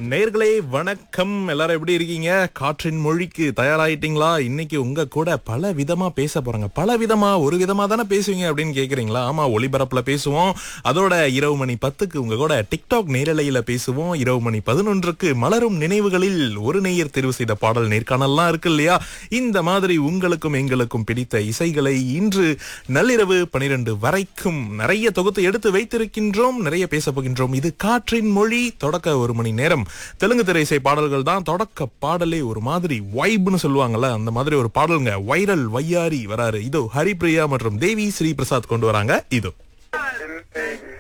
நேர்களே வணக்கம் எல்லாரும் எப்படி இருக்கீங்க காற்றின் மொழிக்கு தயாராயிட்டீங்களா இன்னைக்கு உங்க கூட பல விதமா பேச போறாங்க பல விதமா ஒரு விதமா தானே பேசுவீங்க அப்படின்னு கேக்குறீங்களா ஆமா ஒளிபரப்புல பேசுவோம் அதோட இரவு மணி பத்துக்கு உங்க கூட டிக்டாக் நேரலையில பேசுவோம் இரவு மணி பதினொன்றுக்கு மலரும் நினைவுகளில் ஒரு நேயர் தெரிவு செய்த பாடல் நேர்காணல்லாம் இருக்கு இல்லையா இந்த மாதிரி உங்களுக்கும் எங்களுக்கும் பிடித்த இசைகளை இன்று நள்ளிரவு பனிரெண்டு வரைக்கும் நிறைய தொகுத்து எடுத்து வைத்திருக்கின்றோம் நிறைய பேச போகின்றோம் இது காற்றின் மொழி தொடக்க ஒரு மணி நேரம் தெலுங்கு திரை இசை பாடல்கள் தான் தொடக்க பாடலே ஒரு மாதிரி வைப்னு சொல்லுவாங்கல்ல அந்த மாதிரி ஒரு பாடலுங்க வைரல் வையாரி வராரு இதோ ஹரிப்பிரியா மற்றும் தேவி ஸ்ரீ பிரசாத் கொண்டு வராங்க இதோ Baby,